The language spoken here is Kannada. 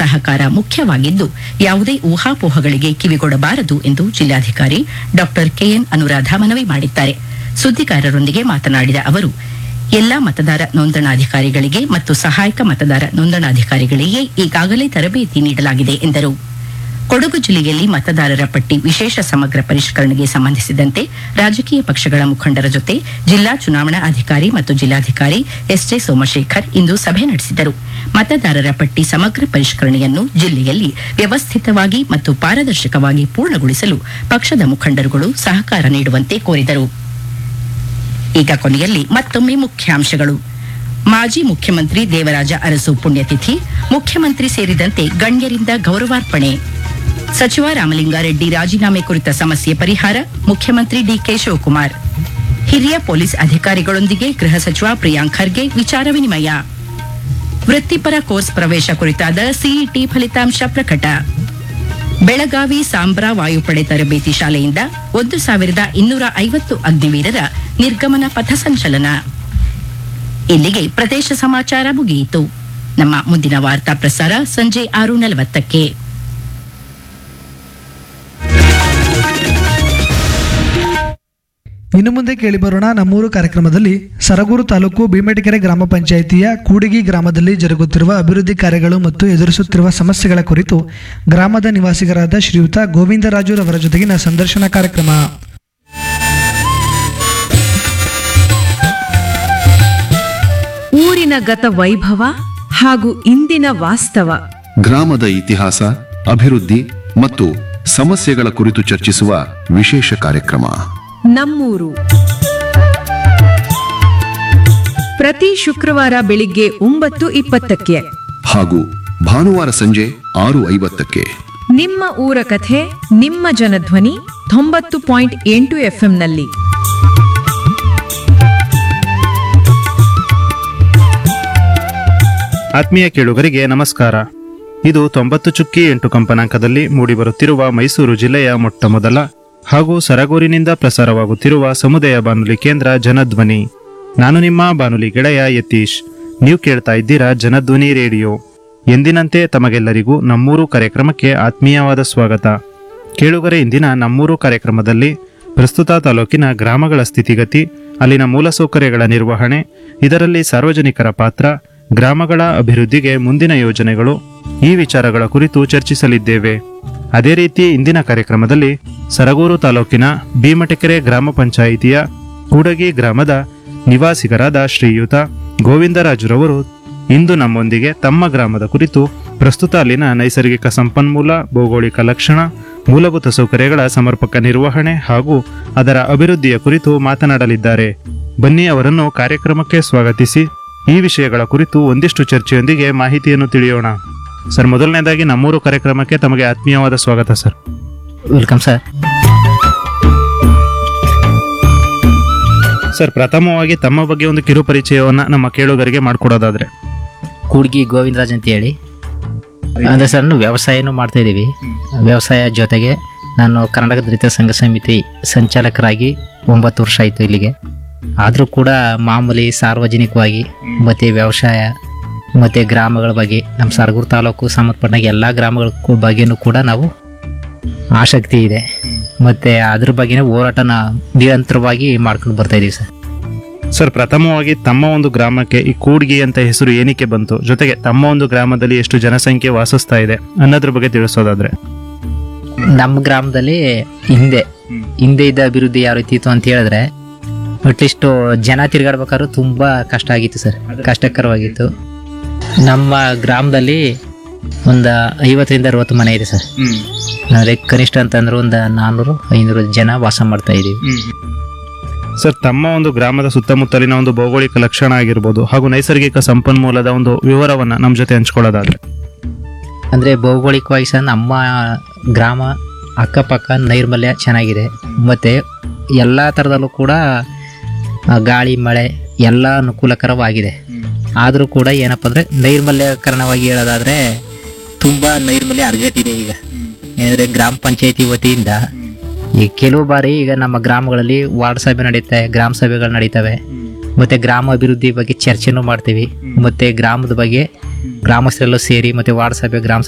ಸಹಕಾರ ಮುಖ್ಯವಾಗಿದ್ದು ಯಾವುದೇ ಊಹಾಪೋಹಗಳಿಗೆ ಕಿವಿಗೊಡಬಾರದು ಎಂದು ಜಿಲ್ಲಾಧಿಕಾರಿ ಡಾಕ್ಟರ್ ಕೆಎನ್ ಅನುರಾಧ ಮನವಿ ಮಾಡಿದ್ದಾರೆ ಸುದ್ದಿಗಾರರೊಂದಿಗೆ ಮಾತನಾಡಿದ ಅವರು ಎಲ್ಲಾ ಮತದಾರ ನೋಂದಣಾಧಿಕಾರಿಗಳಿಗೆ ಮತ್ತು ಸಹಾಯಕ ಮತದಾರ ನೋಂದಣಾಧಿಕಾರಿಗಳಿಗೆ ಈಗಾಗಲೇ ತರಬೇತಿ ನೀಡಲಾಗಿದೆ ಎಂದರು ಕೊಡಗು ಜಿಲ್ಲೆಯಲ್ಲಿ ಮತದಾರರ ಪಟ್ಟಿ ವಿಶೇಷ ಸಮಗ್ರ ಪರಿಷ್ಕರಣೆಗೆ ಸಂಬಂಧಿಸಿದಂತೆ ರಾಜಕೀಯ ಪಕ್ಷಗಳ ಮುಖಂಡರ ಜೊತೆ ಜಿಲ್ಲಾ ಚುನಾವಣಾ ಅಧಿಕಾರಿ ಮತ್ತು ಜಿಲ್ಲಾಧಿಕಾರಿ ಎಸ್ಜೆ ಸೋಮಶೇಖರ್ ಇಂದು ಸಭೆ ನಡೆಸಿದರು ಮತದಾರರ ಪಟ್ಟಿ ಸಮಗ್ರ ಪರಿಷ್ಕರಣೆಯನ್ನು ಜಿಲ್ಲೆಯಲ್ಲಿ ವ್ಯವಸ್ಥಿತವಾಗಿ ಮತ್ತು ಪಾರದರ್ಶಕವಾಗಿ ಪೂರ್ಣಗೊಳಿಸಲು ಪಕ್ಷದ ಮುಖಂಡರುಗಳು ಸಹಕಾರ ನೀಡುವಂತೆ ಕೋರಿದರು ಈಗ ಕೊನೆಯಲ್ಲಿ ಮತ್ತೊಮ್ಮೆ ಮುಖ್ಯಾಂಶಗಳು ಮಾಜಿ ಮುಖ್ಯಮಂತ್ರಿ ದೇವರಾಜ ಅರಸು ಪುಣ್ಯತಿಥಿ ಮುಖ್ಯಮಂತ್ರಿ ಸೇರಿದಂತೆ ಗಣ್ಯರಿಂದ ಗೌರವಾರ್ಪಣೆ ಸಚಿವ ರಾಮಲಿಂಗಾರೆಡ್ಡಿ ರಾಜೀನಾಮೆ ಕುರಿತ ಸಮಸ್ಯೆ ಪರಿಹಾರ ಮುಖ್ಯಮಂತ್ರಿ ಡಿಕೆ ಶಿವಕುಮಾರ್ ಹಿರಿಯ ಪೊಲೀಸ್ ಅಧಿಕಾರಿಗಳೊಂದಿಗೆ ಗೃಹ ಸಚಿವ ಪ್ರಿಯಾಂಕ್ ಖರ್ಗೆ ವಿಚಾರ ವಿನಿಮಯ ವೃತ್ತಿಪರ ಕೋರ್ಸ್ ಪ್ರವೇಶ ಕುರಿತಾದ ಸಿಇಟಿ ಫಲಿತಾಂಶ ಪ್ರಕಟ ಬೆಳಗಾವಿ ಸಾಂಬ್ರಾ ವಾಯುಪಡೆ ತರಬೇತಿ ಶಾಲೆಯಿಂದ ಒಂದು ಸಾವಿರದ ಇನ್ನೂರ ಐವತ್ತು ಅಗ್ನಿವೀರರ ನಿರ್ಗಮನ ಪಥಸಂಚಲನ ಇಲ್ಲಿಗೆ ಪ್ರದೇಶ ಸಮಾಚಾರ ಮುಗಿಯಿತು ನಮ್ಮ ಮುಂದಿನ ವಾರ್ತಾ ಪ್ರಸಾರ ಸಂಜೆ ಆರು ನಲವತ್ತಕ್ಕೆ ಇನ್ನು ಮುಂದೆ ಕೇಳಿಬರೋಣ ನಮ್ಮೂರು ಕಾರ್ಯಕ್ರಮದಲ್ಲಿ ಸರಗೂರು ತಾಲೂಕು ಭೀಮಟಿಕೆರೆ ಗ್ರಾಮ ಪಂಚಾಯಿತಿಯ ಕೂಡಿಗಿ ಗ್ರಾಮದಲ್ಲಿ ಜರುಗುತ್ತಿರುವ ಅಭಿವೃದ್ಧಿ ಕಾರ್ಯಗಳು ಮತ್ತು ಎದುರಿಸುತ್ತಿರುವ ಸಮಸ್ಯೆಗಳ ಕುರಿತು ಗ್ರಾಮದ ನಿವಾಸಿಗರಾದ ಶ್ರೀಯುತ ಗೋವಿಂದರಾಜುರವರ ಜೊತೆಗಿನ ಸಂದರ್ಶನ ಕಾರ್ಯಕ್ರಮ ಊರಿನ ಗತ ವೈಭವ ಹಾಗೂ ಇಂದಿನ ವಾಸ್ತವ ಗ್ರಾಮದ ಇತಿಹಾಸ ಅಭಿವೃದ್ಧಿ ಮತ್ತು ಸಮಸ್ಯೆಗಳ ಕುರಿತು ಚರ್ಚಿಸುವ ವಿಶೇಷ ಕಾರ್ಯಕ್ರಮ ನಮ್ಮೂರು ಪ್ರತಿ ಶುಕ್ರವಾರ ಬೆಳಿಗ್ಗೆ ಒಂಬತ್ತು ಇಪ್ಪತ್ತಕ್ಕೆ ಹಾಗೂ ಭಾನುವಾರ ಸಂಜೆ ಆರು ಐವತ್ತಕ್ಕೆ ನಿಮ್ಮ ಊರ ಕಥೆ ನಿಮ್ಮ ಜನಧ್ವನಿ ತೊಂಬತ್ತು ಪಾಯಿಂಟ್ ಎಂಟು ಎಫ್ಎಂನಲ್ಲಿ ಆತ್ಮೀಯ ಕೇಳುಗರಿಗೆ ನಮಸ್ಕಾರ ಇದು ತೊಂಬತ್ತು ಚುಕ್ಕಿ ಎಂಟು ಕಂಪನಾಂಕದಲ್ಲಿ ಮೂಡಿಬರುತ್ತಿರುವ ಮೈಸೂರು ಜಿಲ್ಲೆಯ ಮೊಟ್ಟಮೊದಲ ಹಾಗೂ ಸರಗೂರಿನಿಂದ ಪ್ರಸಾರವಾಗುತ್ತಿರುವ ಸಮುದಾಯ ಬಾನುಲಿ ಕೇಂದ್ರ ಜನಧ್ವನಿ ನಾನು ನಿಮ್ಮ ಬಾನುಲಿ ಗೆಳೆಯ ಯತೀಶ್ ನೀವು ಕೇಳ್ತಾ ಇದ್ದೀರಾ ಜನಧ್ವನಿ ರೇಡಿಯೋ ಎಂದಿನಂತೆ ತಮಗೆಲ್ಲರಿಗೂ ನಮ್ಮೂರು ಕಾರ್ಯಕ್ರಮಕ್ಕೆ ಆತ್ಮೀಯವಾದ ಸ್ವಾಗತ ಕೇಳುಗರೆ ಇಂದಿನ ನಮ್ಮೂರು ಕಾರ್ಯಕ್ರಮದಲ್ಲಿ ಪ್ರಸ್ತುತ ತಾಲೂಕಿನ ಗ್ರಾಮಗಳ ಸ್ಥಿತಿಗತಿ ಅಲ್ಲಿನ ಮೂಲಸೌಕರ್ಯಗಳ ನಿರ್ವಹಣೆ ಇದರಲ್ಲಿ ಸಾರ್ವಜನಿಕರ ಪಾತ್ರ ಗ್ರಾಮಗಳ ಅಭಿವೃದ್ಧಿಗೆ ಮುಂದಿನ ಯೋಜನೆಗಳು ಈ ವಿಚಾರಗಳ ಕುರಿತು ಚರ್ಚಿಸಲಿದ್ದೇವೆ ಅದೇ ರೀತಿ ಇಂದಿನ ಕಾರ್ಯಕ್ರಮದಲ್ಲಿ ಸರಗೂರು ತಾಲೂಕಿನ ಭೀಮಟಕೆರೆ ಗ್ರಾಮ ಪಂಚಾಯಿತಿಯ ಕೂಡಗಿ ಗ್ರಾಮದ ನಿವಾಸಿಗರಾದ ಶ್ರೀಯುತ ಗೋವಿಂದರಾಜುರವರು ಇಂದು ನಮ್ಮೊಂದಿಗೆ ತಮ್ಮ ಗ್ರಾಮದ ಕುರಿತು ಪ್ರಸ್ತುತ ಅಲ್ಲಿನ ನೈಸರ್ಗಿಕ ಸಂಪನ್ಮೂಲ ಭೌಗೋಳಿಕ ಲಕ್ಷಣ ಮೂಲಭೂತ ಸೌಕರ್ಯಗಳ ಸಮರ್ಪಕ ನಿರ್ವಹಣೆ ಹಾಗೂ ಅದರ ಅಭಿವೃದ್ಧಿಯ ಕುರಿತು ಮಾತನಾಡಲಿದ್ದಾರೆ ಬನ್ನಿ ಅವರನ್ನು ಕಾರ್ಯಕ್ರಮಕ್ಕೆ ಸ್ವಾಗತಿಸಿ ಈ ವಿಷಯಗಳ ಕುರಿತು ಒಂದಿಷ್ಟು ಚರ್ಚೆಯೊಂದಿಗೆ ಮಾಹಿತಿಯನ್ನು ತಿಳಿಯೋಣ ಸರ್ ಮೊದಲನೇದಾಗಿ ನಮ್ಮೂರು ಕಾರ್ಯಕ್ರಮಕ್ಕೆ ತಮಗೆ ಆತ್ಮೀಯವಾದ ಸ್ವಾಗತ ಸರ್ ವೆಲ್ಕಮ್ ಸರ್ ಸರ್ ಪ್ರಥಮವಾಗಿ ತಮ್ಮ ಬಗ್ಗೆ ಒಂದು ಕಿರು ಪರಿಚಯವನ್ನ ನಮ್ಮ ಕೇಳುಗರಿಗೆ ಮಾಡಿಕೊಡೋದಾದ್ರೆ ಕೂಡ್ಗಿ ಗೋವಿಂದರಾಜ್ ಅಂತ ಹೇಳಿ ಅಂದರೆ ಸರ್ ನಾನು ವ್ಯವಸಾಯನೂ ಮಾಡ್ತಾ ಇದ್ದೀವಿ ವ್ಯವಸಾಯ ಜೊತೆಗೆ ನಾನು ಕರ್ನಾಟಕ ದಲಿತ ಸಂಘ ಸಮಿತಿ ಸಂಚಾಲಕರಾಗಿ ಒಂಬತ್ತು ವರ್ಷ ಆಯಿತು ಇಲ್ಲಿಗೆ ಆದರೂ ಕೂಡ ಮಾಮೂಲಿ ಸಾರ್ವಜನಿಕವಾಗಿ ಮತ್ತು ವ್ಯವಸಾಯ ಮತ್ತು ಗ್ರಾಮಗಳ ಬಗ್ಗೆ ನಮ್ಮ ಸರಗೂರು ತಾಲೂಕು ಸಂಬಂಧಪಟ್ಟಾಗ ಎಲ್ಲ ಗ್ರಾಮಗಳ ಕು- ಬಗ್ಗೆನೂ ಕೂಡ ನಾವು ಆಸಕ್ತಿ ಇದೆ ಮತ್ತು ಅದ್ರ ಬಗ್ಗೆನೇ ಹೋರಾಟನ ನಿರಂತರವಾಗಿ ಮಾಡ್ಕೊಂಡು ಬರ್ತಾ ಇದ್ದೀವಿ ಸರ್ ಸರ್ ಪ್ರಥಮವಾಗಿ ತಮ್ಮ ಒಂದು ಗ್ರಾಮಕ್ಕೆ ಈ ಕೂಡ್ಗಿ ಅಂತ ಹೆಸರು ಏನಕ್ಕೆ ಬಂತು ಜೊತೆಗೆ ತಮ್ಮ ಒಂದು ಗ್ರಾಮದಲ್ಲಿ ಎಷ್ಟು ಜನಸಂಖ್ಯೆ ವಾಸಿಸ್ತಾ ಇದೆ ಅನ್ನೋದ್ರ ಬಗ್ಗೆ ತಿಳಿಸೋದಾದ್ರೆ ನಮ್ಮ ಗ್ರಾಮದಲ್ಲಿ ಹಿಂದೆ ಹಿಂದೆ ಇದ್ದ ಅಭಿವೃದ್ಧಿ ಯಾವ ರೀತಿ ಇತ್ತು ಅಂತ ಹೇಳಿದ್ರೆ ಅಟ್ಲೀಸ್ಟ್ ಜನ ತಿರ್ಗಾಡ್ಬೇಕಾದ್ರೂ ತುಂಬಾ ಕಷ್ಟ ಆಗಿತ್ತು ಸರ್ ಕಷ್ಟಕರವಾಗಿತ್ತು ನಮ್ಮ ಗ್ರಾಮದಲ್ಲಿ ಒಂದು ಐವತ್ತರಿಂದ ಅರವತ್ತು ಮನೆ ಇದೆ ಸರ್ ಅಂದ್ರೆ ಕನಿಷ್ಠ ಅಂತಂದ್ರೆ ಒಂದು ನಾನ್ನೂರು ಐನೂರು ಜನ ವಾಸ ಮಾಡ್ತಾ ಇದೀವಿ ಸರ್ ತಮ್ಮ ಒಂದು ಗ್ರಾಮದ ಸುತ್ತಮುತ್ತಲಿನ ಒಂದು ಭೌಗೋಳಿಕ ಲಕ್ಷಣ ಆಗಿರ್ಬೋದು ಹಾಗೂ ನೈಸರ್ಗಿಕ ಸಂಪನ್ಮೂಲದ ಒಂದು ವಿವರವನ್ನ ನಮ್ಮ ಜೊತೆ ಹಂಚ್ಕೊಳ್ಳೋದಾದ್ರೆ ಅಂದರೆ ಭೌಗೋಳಿಕವಾಗಿ ಸಹ ನಮ್ಮ ಗ್ರಾಮ ಅಕ್ಕಪಕ್ಕ ನೈರ್ಮಲ್ಯ ಚೆನ್ನಾಗಿದೆ ಮತ್ತು ಎಲ್ಲ ಥರದಲ್ಲೂ ಕೂಡ ಆ, ಗಾಳಿ ಮಳೆ ಎಲ್ಲ ಅನುಕೂಲಕರವಾಗಿದೆ ಆದರೂ ಕೂಡ ಏನಪ್ಪ ಅಂದರೆ ನೈರ್ಮಲ್ಯಕರಣವಾಗಿ ಹೇಳೋದಾದರೆ ತುಂಬ ನೈರ್ಮಲ್ಯ ಅರ್ಗತಿದೆ ಈಗ ಏನಂದರೆ ಗ್ರಾಮ ಪಂಚಾಯತಿ ವತಿಯಿಂದ ಈ ಕೆಲವು ಬಾರಿ ಈಗ ನಮ್ಮ ಗ್ರಾಮಗಳಲ್ಲಿ ವಾರ್ಡ್ ಸಭೆ ನಡೀತವೆ ಗ್ರಾಮ ಸಭೆಗಳು ನಡೀತವೆ ಮತ್ತೆ ಗ್ರಾಮ ಅಭಿವೃದ್ಧಿ ಬಗ್ಗೆ ಚರ್ಚೆನೂ ಮಾಡ್ತೀವಿ ಮತ್ತೆ ಗ್ರಾಮದ ಬಗ್ಗೆ ಗ್ರಾಮಸ್ಥರೆಲ್ಲ ಸೇರಿ ಮತ್ತೆ ವಾರ್ಡ್ ಸಭೆ ಗ್ರಾಮ